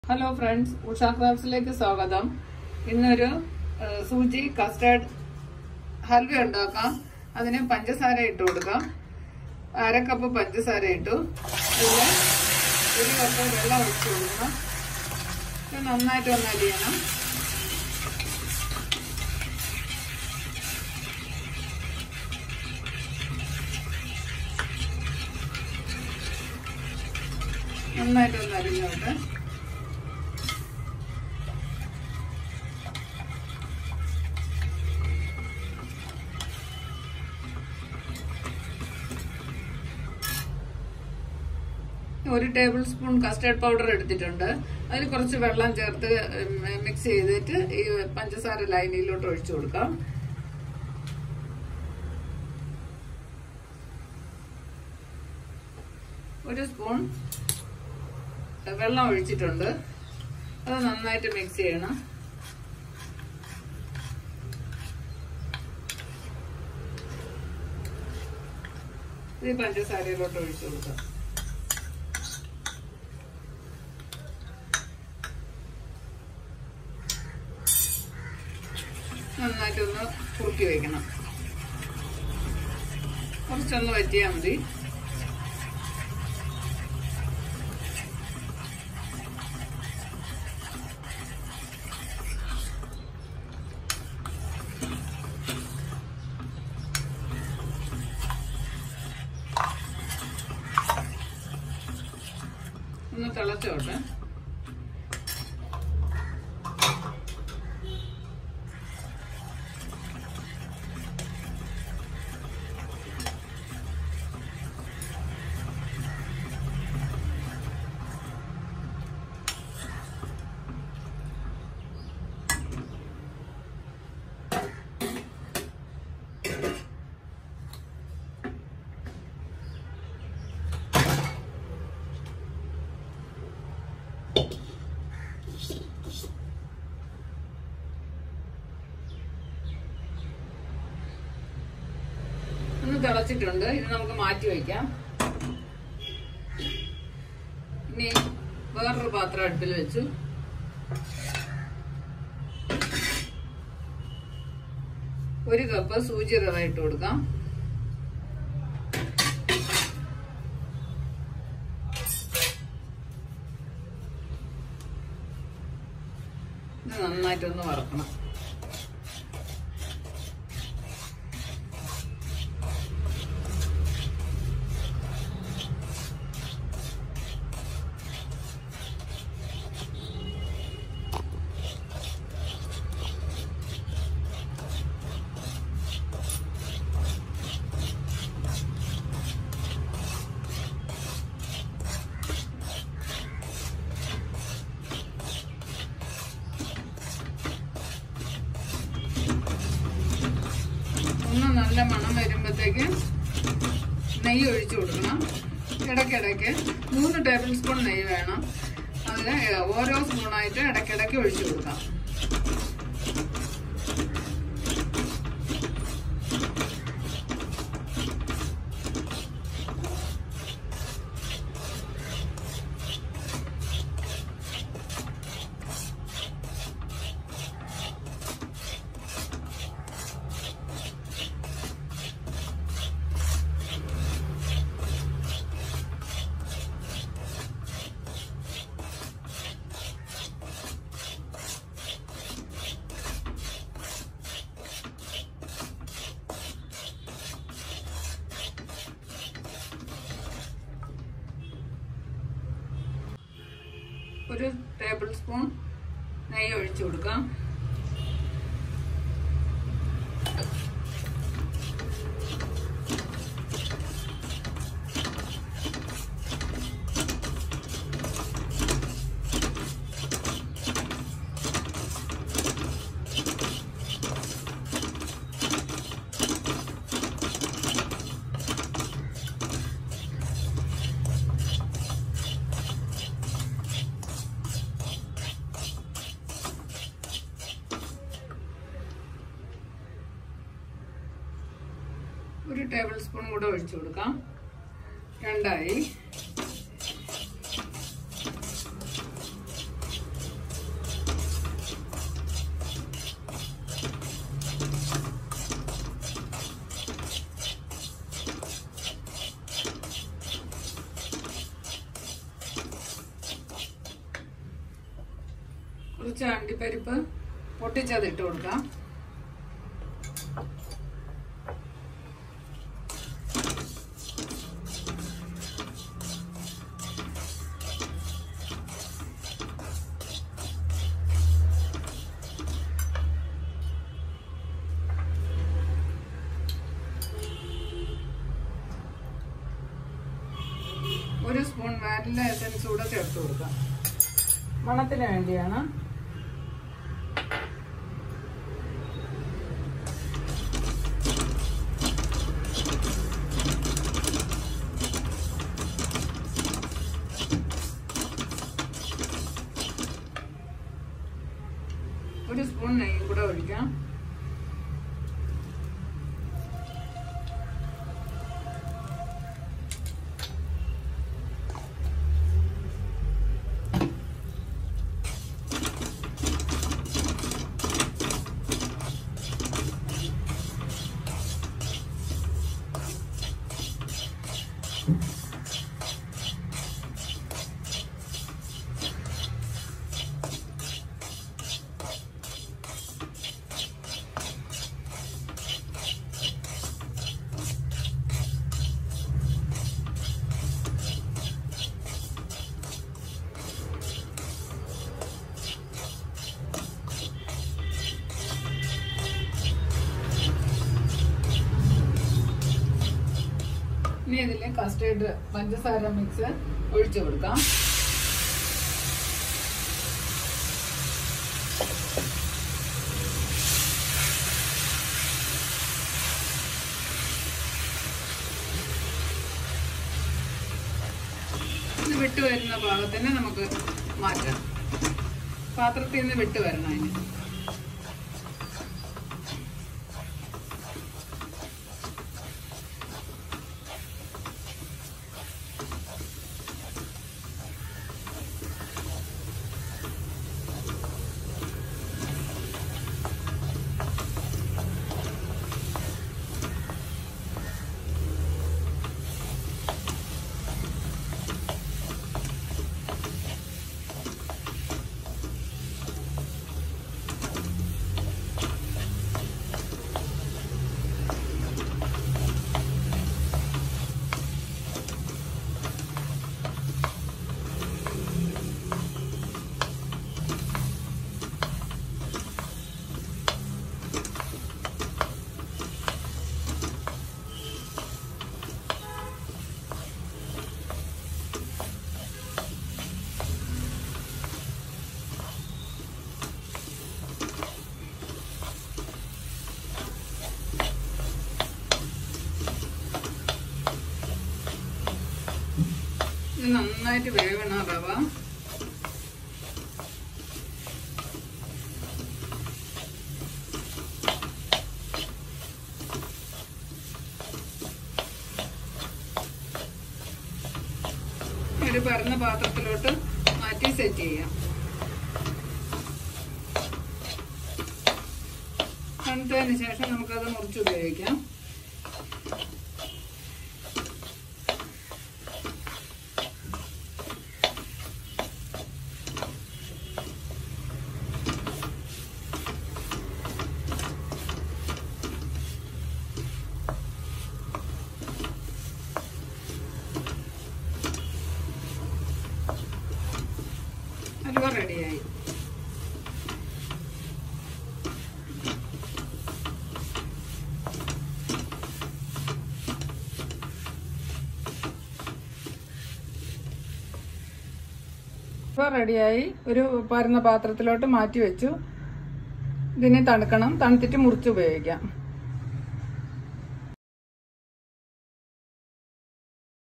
hello friends Usha ക്രാഫ്റ്റ്സിലേക്ക് സ്വാഗതം ഇന്നൊരു ആ, സൂചി കസ്റ്റർഡ് ഹൽവ ഉണ്ടാക്കാം അതിന് പഞ്ചസാര ഇട്ട് കൊടുക്കാം അര കപ്പ് പഞ്ചസാര ഇട്ടു അതിൽ ഒരു കപ്പ് വെള്ളം ഒഴിച്ചു കൊടുക്കണം ഇത് നന്നായിട്ട് ഒന്ന് അരിയണം നന്നായിട്ടൊന്ന് അരിഞ്ഞോട്ടെ ഒരു ടേബിൾ സ്പൂൺ കസ്റ്റർഡ് പൗഡർ എടുത്തിട്ടുണ്ട് അതിൽ കുറച്ച് വെള്ളം ചേർത്ത് മിക്സ് ചെയ്തിട്ട് ഈ പഞ്ചസാര ലൈനിലോട്ട് ഒഴിച്ചു കൊടുക്കാം ഒരു സ്പൂൺ വെള്ളം ഒഴിച്ചിട്ടുണ്ട് അത് നന്നായിട്ട് മിക്സ് ചെയ്യണം ഇത് പഞ്ചസാരയിലോട്ട് ഒഴിച്ചു കൊടുക്കാം നന്നായിട്ടൊന്ന് കുറുക്കി വെക്കണം കുറച്ചൊന്ന് വറ്റിയാൽ മതി ഒന്ന് തിളച്ചോട്ടെ ഒന്ന് തിളച്ചിട്ടുണ്ട് ഇത് നമുക്ക് മാറ്റി വയ്ക്കാം ഇനി വേറൊരു പാത്രം അടുപ്പിൽ വെച്ചു ഒരു കപ്പ് സൂചി റവ ഇട്ട് കൊടുക്കാം ഇത് നന്നായിട്ടൊന്ന് വറക്കണം ഒന്ന് നല്ല മണം വരുമ്പോഴത്തേക്ക് നെയ്യ് ഒഴിച്ചു കൊടുക്കണം ഇടയ്ക്കിടയ്ക്ക് മൂന്ന് ടേബിൾ സ്പൂൺ നെയ്യ് വേണം അതിന് ഓരോ സ്പൂണായിട്ട് ഇടയ്ക്കിടയ്ക്ക് ഒഴിച്ചു കൊടുക്കാം ഒരു ടേബിൾ സ്പൂൺ നെയ്യ് ഒഴിച്ചു കൊടുക്കാം ഒരു ടേബിൾ സ്പൂൺ കൂടെ ഒഴിച്ചു കൊടുക്കാം രണ്ടായി കുറച്ച് അണ്ടിപ്പരിപ്പ് പൊട്ടിച്ചത് ഇട്ട് കൊടുക്കാം ഒരു സ്പൂൺ വാനില എസൻസ് കൂടെ ചേർത്ത് കൊടുക്കാം മണത്തിന് വേണ്ടിയാണ് ഒരു സ്പൂൺ നെയ്യ് കൂടെ ഒഴിക്കാം ഇനി ഇതിൽ കസ്റ്റേർഡ് പഞ്ചസാര മിക്സ് ഒഴിച്ചു കൊടുക്കാം ഇത് വിട്ട് വരുന്ന ഭാഗത്തിന് നമുക്ക് മാറ്റാം പാത്രത്തിൽ നിന്ന് വിട്ട് വരണം അതിന് ഇത് നന്നായിട്ട് വേവണം റവ ഒരു പരന്ന പാത്രത്തിലോട്ട് മാറ്റി സെറ്റ് ചെയ്യാം തണുത്തതിന് ശേഷം നമുക്കത് മുറിച്ച് ഉപയോഗിക്കാം ഹലുവ റെഡിയായി ഇപ്പോൾ റെഡിയായി ഒരു പരന്ന പാത്രത്തിലോട്ട് മാറ്റി വെച്ചു ഇതിനെ തണുക്കണം തണുത്തിട്ട് മുറിച്ച് ഉപയോഗിക്കാം